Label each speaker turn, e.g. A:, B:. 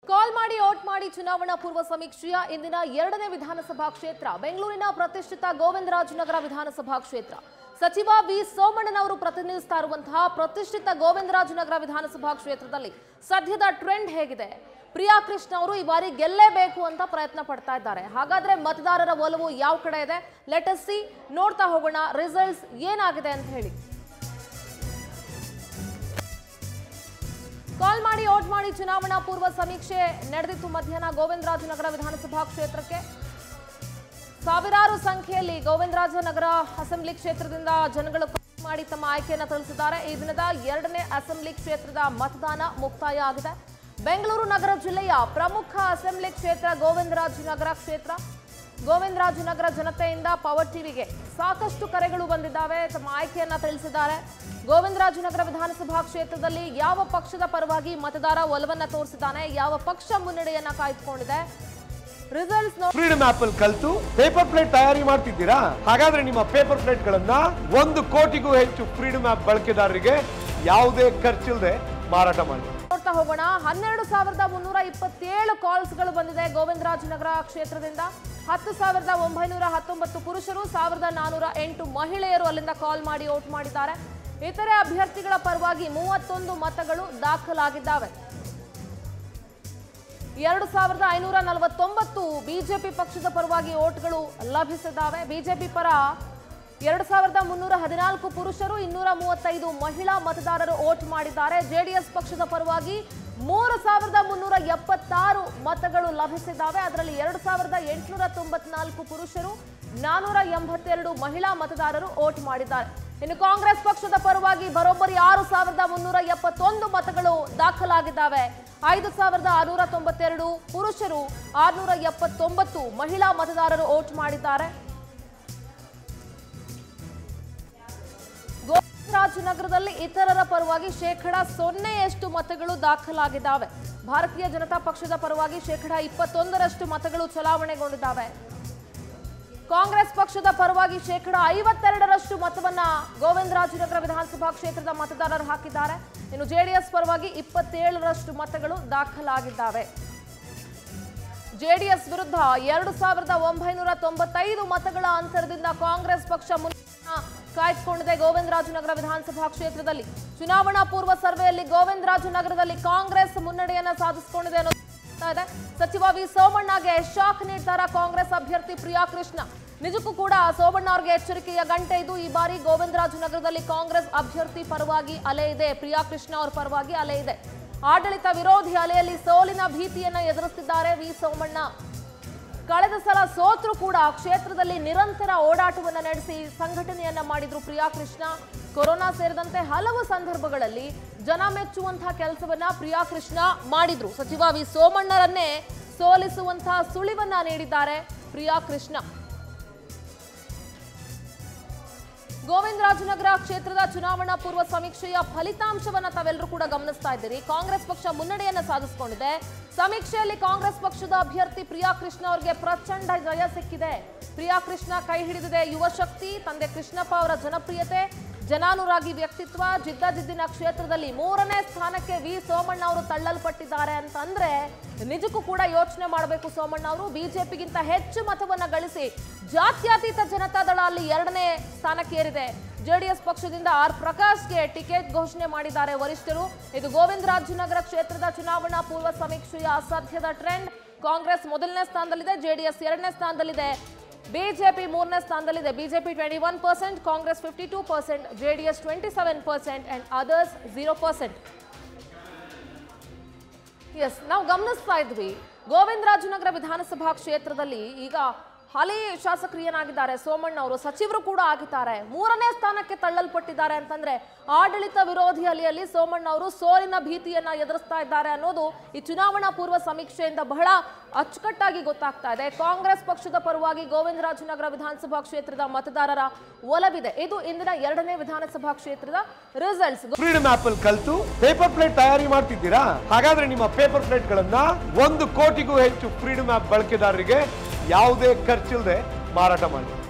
A: ಕಾಲ್ ಮಾಡಿ ಓಟ್ ಮಾಡಿ ಚುನಾವಣಾ ಪೂರ್ವ ಸಮೀಕ್ಷೆಯ ಇಂದಿನ ಎರಡನೇ ವಿಧಾನಸಭಾ ಕ್ಷೇತ್ರ ಬೆಂಗಳೂರಿನ ಪ್ರತಿಷ್ಠಿತ ಗೋವಿಂದರಾಜನಗರ ವಿಧಾನಸಭಾ ಕ್ಷೇತ್ರ ಸಚಿವ ವಿ ಸೋಮಣ್ಣನವರು ಪ್ರತಿನಿಧಿಸ್ತಾ ಇರುವಂತಹ ಪ್ರತಿಷ್ಠಿತ ಗೋವಿಂದರಾಜನಗರ ವಿಧಾನಸಭಾ ಕ್ಷೇತ್ರದಲ್ಲಿ ಸದ್ಯದ ಟ್ರೆಂಡ್ ಹೇಗಿದೆ ಪ್ರಿಯಾ ಕೃಷ್ಣ ಅವರು ಈ ಬಾರಿ ಗೆಲ್ಲೇಬೇಕು ಅಂತ ಪ್ರಯತ್ನ ಪಡ್ತಾ ಇದ್ದಾರೆ ಹಾಗಾದ್ರೆ ಮತದಾರರ ಒಲವು ಯಾವ ಕಡೆ ಇದೆ ಲೆಟಸ್ ಸಿ ನೋಡ್ತಾ ಹೋಗೋಣ ರಿಸಲ್ಟ್ಸ್ ಏನಾಗಿದೆ ಅಂತ ಹೇಳಿ ಕಾಲ್ ಮಾಡಿ ಓಟ್ ಮಾಡಿ ಚುನಾವಣಾ ಪೂರ್ವ ಸಮೀಕ್ಷೆ ನಡೆದಿತ್ತು ಮಧ್ಯಾಹ್ನ ಗೋವಿಂದರಾಜನಗರ ವಿಧಾನಸಭಾ ಕ್ಷೇತ್ರಕ್ಕೆ ಸಾವಿರಾರು ಸಂಖ್ಯೆಯಲ್ಲಿ ಗೋವಿಂದರಾಜನಗರ ಅಸೆಂಬ್ಲಿ ಕ್ಷೇತ್ರದಿಂದ ಜನಗಳು ಕಾಲ್ ಮಾಡಿ ತಮ್ಮ ಆಯ್ಕೆಯನ್ನು ತಿಳಿಸಿದ್ದಾರೆ ಈ ದಿನದ ಎರಡನೇ ಅಸೆಂಬ್ಲಿ ಕ್ಷೇತ್ರದ ಮತದಾನ ಮುಕ್ತಾಯ ಆಗಿದೆ ಬೆಂಗಳೂರು ನಗರ ಜಿಲ್ಲೆಯ ಪ್ರಮುಖ ಅಸೆಂಬ್ಲಿ ಕ್ಷೇತ್ರ ಗೋವಿಂದರಾಜನಗರ ಕ್ಷೇತ್ರ ಗೋವಿಂದರಾಜನಗರ ಜನತೆಯಿಂದ ಪವರ್ ಟಿವಿಗೆ ಸಾಕಷ್ಟು ಕರೆಗಳು ಬಂದಿದ್ದಾವೆ ತಮ್ಮ ಆಯ್ಕೆಯನ್ನ ತಿಳಿಸಿದ್ದಾರೆ ಗೋವಿಂದರಾಜನಗರ ವಿಧಾನಸಭಾ ಕ್ಷೇತ್ರದಲ್ಲಿ ಯಾವ ಪಕ್ಷದ ಪರವಾಗಿ ಮತದಾರ ಒಲವನ್ನ ತೋರಿಸಿದ್ದಾನೆ ಯಾವ ಪಕ್ಷ ಮುನ್ನಡೆಯನ್ನ ಕಾಯ್ದುಕೊಂಡಿದೆ ರಿಸಲ್ಟ್ಸ್
B: ಫ್ರೀಡಮ್ ಆಪ್ ಅಲ್ಲಿ ಕಲ್ತು ಪೇಪರ್ ಪ್ಲೇಟ್ ತಯಾರಿ ಮಾಡ್ತಿದ್ದೀರಾ ಹಾಗಾದ್ರೆ ನಿಮ್ಮ ಪೇಪರ್ ಪ್ಲೇಟ್ ಗಳನ್ನ ಒಂದು ಕೋಟಿಗೂ ಹೆಚ್ಚು ಫ್ರೀಡಮ್ ಆಪ್ ಬಳಕೆದಾರರಿಗೆ ಯಾವುದೇ ಖರ್ಚಿಲ್ಲದೆ ಮಾರಾಟ ಮಾಡಿ
A: ನೋಡ್ತಾ ಹೋಗೋಣ ಹನ್ನೆರಡು ಸಾವಿರದ ಮುನ್ನೂರ ಇಪ್ಪತ್ತೇಳು ಕಾಲ್ಸ್ಗಳು ಬಂದಿದೆ ಗೋವಿಂದರಾಜನಗರ ಕ್ಷೇತ್ರದಿಂದ ಹತ್ತು ಸಾವಿರದ ಒಂಬೈನೂರ ಹತ್ತೊಂಬತ್ತು ಪುರುಷರು ಸಾವಿರದ ನಾನೂರ ಎಂಟು ಮಹಿಳೆಯರು ಅಲ್ಲಿಂದ ಕಾಲ್ ಮಾಡಿ ಓಟ್ ಮಾಡಿದ್ದಾರೆ ಇತರೆ ಅಭ್ಯರ್ಥಿಗಳ ಪರವಾಗಿ ಮೂವತ್ತೊಂದು ಮತಗಳು ದಾಖಲಾಗಿದ್ದಾವೆ ಎರಡು ಸಾವಿರದ ಐನೂರ ನಲವತ್ತೊಂಬತ್ತು ಬಿಜೆಪಿ ಪಕ್ಷದ ಪರವಾಗಿ ಓಟ್ಗಳು ಲಭಿಸಿದ್ದಾವೆ ಬಿಜೆಪಿ ಪರ ಎರಡು ಸಾವಿರದ ಮುನ್ನೂರ ಹದಿನಾಲ್ಕು ಪುರುಷರು ಇನ್ನೂರ ಮೂವತ್ತೈದು ಮಹಿಳಾ ಮತದಾರರು ಓಟ್ ಮಾಡಿದ್ದಾರೆ ಜೆಡಿಎಸ್ ಪಕ್ಷದ ಪರವಾಗಿ ಮೂರು ಸಾವಿರದ ಮುನ್ನೂರ ಎಪ್ಪತ್ತಾರು ಮತಗಳು ಲಭಿಸಿದ್ದಾವೆ ಅದರಲ್ಲಿ ಎರಡು ಸಾವಿರದ ಎಂಟುನೂರ ತೊಂಬತ್ನಾಲ್ಕು ಪುರುಷರು ನಾನೂರ ಎಂಬತ್ತೆರಡು ಮಹಿಳಾ ಮತದಾರರು ಓಟ್ ಮಾಡಿದ್ದಾರೆ ಇನ್ನು ಕಾಂಗ್ರೆಸ್ ಪಕ್ಷದ ಪರವಾಗಿ ಬರೋಬ್ಬರಿ ಆರು ಸಾವಿರದ ಮುನ್ನೂರ ಎಪ್ಪತ್ತೊಂದು ಮತಗಳು ದಾಖಲಾಗಿದ್ದಾವೆ ಐದು ಸಾವಿರದ ಆರುನೂರ ತೊಂಬತ್ತೆರಡು ಪುರುಷರು ಆರುನೂರ ಎಪ್ಪತ್ತೊಂಬತ್ತು ಮಹಿಳಾ ಮತದಾರರು ಓಟ್ ಮಾಡಿದ್ದಾರೆ ಗೋವಿಂದರಾಜನಗರದಲ್ಲಿ ಇತರರ ಪರವಾಗಿ ಶೇಕಡ ಸೊನ್ನೆಯಷ್ಟು ಮತಗಳು ದಾಖಲಾಗಿದ್ದಾವೆ ಭಾರತೀಯ ಜನತಾ ಪಕ್ಷದ ಪರವಾಗಿ ಶೇಕಡ ಇಪ್ಪತ್ತೊಂದರಷ್ಟು ಮತಗಳು ಚಲಾವಣೆಗೊಂಡಿದ್ದಾವೆ ಕಾಂಗ್ರೆಸ್ ಪಕ್ಷದ ಪರವಾಗಿ ಶೇಕಡ ಐವತ್ತೆರಡರಷ್ಟು ಮತವನ್ನ ಗೋವಿಂದರಾಜನಗರ ವಿಧಾನಸಭಾ ಕ್ಷೇತ್ರದ ಮತದಾರರು ಹಾಕಿದ್ದಾರೆ ಇನ್ನು ಜೆಡಿಎಸ್ ಪರವಾಗಿ ಇಪ್ಪತ್ತೇಳರಷ್ಟು ಮತಗಳು ದಾಖಲಾಗಿದ್ದಾವೆ ಜೆಡಿಎಸ್ ವಿರುದ್ಧ ಎರಡು ಸಾವಿರದ ಒಂಬೈನೂರ ತೊಂಬತ್ತೈದು ಮತಗಳ ಅಂತರದಿಂದ ಕಾಂಗ್ರೆಸ್ ಪಕ್ಷ ಮುನ್ನ ಕಾಯ್ದುಕೊಂಡಿದೆ ಗೋವಿಂದರಾಜನಗರ ವಿಧಾನಸಭಾ ಕ್ಷೇತ್ರದಲ್ಲಿ ಚುನಾವಣಾ ಪೂರ್ವ ಸರ್ವೆಯಲ್ಲಿ ಗೋವಿಂದರಾಜನಗರದಲ್ಲಿ ಕಾಂಗ್ರೆಸ್ ಮುನ್ನಡೆಯನ್ನ ಸಾಧಿಸಿಕೊಂಡಿದೆ ಅನ್ನೋದು ಗೊತ್ತಾಗ್ತಾ ಇದೆ ಸಚಿವ ವಿ ಸೋಮಣ್ಣಗೆ ಶಾಕ್ ನೀಡ್ತಾರ ಕಾಂಗ್ರೆಸ್ ಅಭ್ಯರ್ಥಿ ಪ್ರಿಯಾ ಕೃಷ್ಣ ನಿಜಕ್ಕೂ ಕೂಡ ಸೋಮಣ್ಣ ಅವರಿಗೆ ಎಚ್ಚರಿಕೆಯ ಗಂಟೆ ಇದು ಈ ಬಾರಿ ಗೋವಿಂದರಾಜನಗರದಲ್ಲಿ ಕಾಂಗ್ರೆಸ್ ಅಭ್ಯರ್ಥಿ ಪರವಾಗಿ ಅಲೆ ಇದೆ ಪ್ರಿಯಾ ಕೃಷ್ಣ ಅವರ ಪರವಾಗಿ ಅಲೆ ಇದೆ ಆಡಳಿತ ವಿರೋಧಿ ಅಲೆಯಲ್ಲಿ ಸೋಲಿನ ಭೀತಿಯನ್ನ ಎದುರಿಸುತ್ತಿದ್ದಾರೆ ವಿ ಸೋಮಣ್ಣ ಕಳೆದ ಸಲ ಸೋತ್ರು ಕೂಡ ಕ್ಷೇತ್ರದಲ್ಲಿ ನಿರಂತರ ಓಡಾಟವನ್ನ ನಡೆಸಿ ಸಂಘಟನೆಯನ್ನ ಮಾಡಿದ್ರು ಪ್ರಿಯಾ ಕೃಷ್ಣ ಕೊರೋನಾ ಸೇರಿದಂತೆ ಹಲವು ಸಂದರ್ಭಗಳಲ್ಲಿ ಜನ ಮೆಚ್ಚುವಂತಹ ಕೆಲಸವನ್ನ ಪ್ರಿಯಾ ಕೃಷ್ಣ ಮಾಡಿದ್ರು ಸಚಿವ ವಿ ಸೋಮಣ್ಣರನ್ನೇ ಸೋಲಿಸುವಂತಹ ಸುಳಿವನ್ನ ನೀಡಿದ್ದಾರೆ ಪ್ರಿಯಾ ಕೃಷ್ಣ ಗೋವಿಂದರಾಜನಗರ ಕ್ಷೇತ್ರದ ಚುನಾವಣಾ ಪೂರ್ವ ಸಮೀಕ್ಷೆಯ ಫಲಿತಾಂಶವನ್ನ ತಾವೆಲ್ಲರೂ ಕೂಡ ಗಮನಿಸ್ತಾ ಇದ್ದೀರಿ ಕಾಂಗ್ರೆಸ್ ಪಕ್ಷ ಮುನ್ನಡೆಯನ್ನ ಸಾಧಿಸಿಕೊಂಡಿದೆ ಸಮೀಕ್ಷೆಯಲ್ಲಿ ಕಾಂಗ್ರೆಸ್ ಪಕ್ಷದ ಅಭ್ಯರ್ಥಿ ಪ್ರಿಯಾ ಕೃಷ್ಣ ಅವರಿಗೆ ಪ್ರಚಂಡ ಜಯ ಸಿಕ್ಕಿದೆ ಪ್ರಿಯಾ ಕೃಷ್ಣ ಕೈ ಹಿಡಿದಿದೆ ಯುವ ಶಕ್ತಿ ತಂದೆ ಕೃಷ್ಣಪ್ಪ ಅವರ ಜನಪ್ರಿಯತೆ ಜನಾನುರಾಗಿ ವ್ಯಕ್ತಿತ್ವ ಜಿದ್ದಾಜಿದ್ದಿನ ಕ್ಷೇತ್ರದಲ್ಲಿ ಮೂರನೇ ಸ್ಥಾನಕ್ಕೆ ವಿ ಸೋಮಣ್ಣ ಅವರು ತಳ್ಳಲ್ಪಟ್ಟಿದ್ದಾರೆ ಅಂತಂದ್ರೆ ನಿಜಕ್ಕೂ ಕೂಡ ಯೋಚನೆ ಮಾಡಬೇಕು ಸೋಮಣ್ಣ ಅವರು ಬಿಜೆಪಿಗಿಂತ ಹೆಚ್ಚು ಮತವನ್ನ ಗಳಿಸಿ ಜಾತ್ಯತೀತ ಜನತಾದಳ ಅಲ್ಲಿ ಎರಡನೇ ಸ್ಥಾನಕ್ಕೇರಿದೆ ಜೆಡಿಎಸ್ ಪಕ್ಷದಿಂದ ಆರ್ ಪ್ರಕಾಶ್ಗೆ ಟಿಕೆಟ್ ಘೋಷಣೆ ಮಾಡಿದ್ದಾರೆ ವರಿಷ್ಠರು ಇದು ಗೋವಿಂದರಾಜನಗರ ಕ್ಷೇತ್ರದ ಚುನಾವಣಾ ಪೂರ್ವ ಸಮೀಕ್ಷೆಯ ಸದ್ಯದ ಟ್ರೆಂಡ್ ಕಾಂಗ್ರೆಸ್ ಮೊದಲನೇ ಸ್ಥಾನದಲ್ಲಿದೆ ಜೆಡಿಎಸ್ ಎರಡನೇ ಸ್ಥಾನದಲ್ಲಿದೆ ಬಿಜೆಪಿ ಮೂರನೇ ಸ್ಥಾನದಲ್ಲಿದೆ BJP twenty one percent Congress fifty two percent JDS twenty seven percent and others zero percent yes ನಾವು ಗಮನಿಸ್ತಾ ಇದ್ವಿ ಗೋವಿಂದರಾಜನಗರ ವಿಧಾನಸಭಾ ಕ್ಷೇತ್ರದಲ್ಲಿ ಈಗ ಹಾಲಿ ಶಾಸಕರು ಏನಾಗಿದ್ದಾರೆ ಸೋಮಣ್ಣ ಅವರು ಸಚಿವರು ಕೂಡ ಆಗಿದ್ದಾರೆ ಮೂರನೇ ಸ್ಥಾನಕ್ಕೆ ತಳ್ಳಲ್ಪಟ್ಟಿದ್ದಾರೆ ಅಂತಂದ್ರೆ ಆಡಳಿತ ವಿರೋಧಿ ಅಲೆಯಲ್ಲಿ ಸೋಮಣ್ಣ ಅವರು ಸೋಲಿನ ಭೀತಿಯನ್ನ ಎದುರಿಸ್ತಾ ಇದ್ದಾರೆ ಅನ್ನೋದು ಈ ಚುನಾವಣಾ ಪೂರ್ವ ಸಮೀಕ್ಷೆಯಿಂದ ಬಹಳ ಅಚ್ಚುಕಟ್ಟಾಗಿ ಗೊತ್ತಾಗ್ತಾ ಇದೆ ಕಾಂಗ್ರೆಸ್ ಪಕ್ಷದ ಪರವಾಗಿ ಗೋವಿಂದರಾಜನಗರ ವಿಧಾನಸಭಾ ಕ್ಷೇತ್ರದ ಮತದಾರರ ಒಲವಿದೆ ಇದು ಇಂದಿನ ಎರಡನೇ ವಿಧಾನಸಭಾ ಕ್ಷೇತ್ರದ ರಿಸಲ್ಟ್ಸ್
B: ಫ್ರೀಡಮ್ ಆಪ್ ಅಲ್ಲಿ ಕಲ್ತು ಪೇಪರ್ ಪ್ಲೇಟ್ ತಯಾರಿ ಮಾಡ್ತಿದ್ದೀರಾ ಹಾಗಾದ್ರೆ ನಿಮ್ಮ ಪೇಪರ್ ಪ್ಲೇಟ್ ಗಳನ್ನ ಒಂದು ಕೋಟಿಗೂ ಹೆಚ್ಚು ಫ್ರೀಡಮ್ ಆಪ್ ಬಳಕೆದಾರರಿಗೆ ಯಾವುದೇ ಖರ್ಚಿಲ್ಲದೆ ಮಾರಾಟ ಮಾಡಿ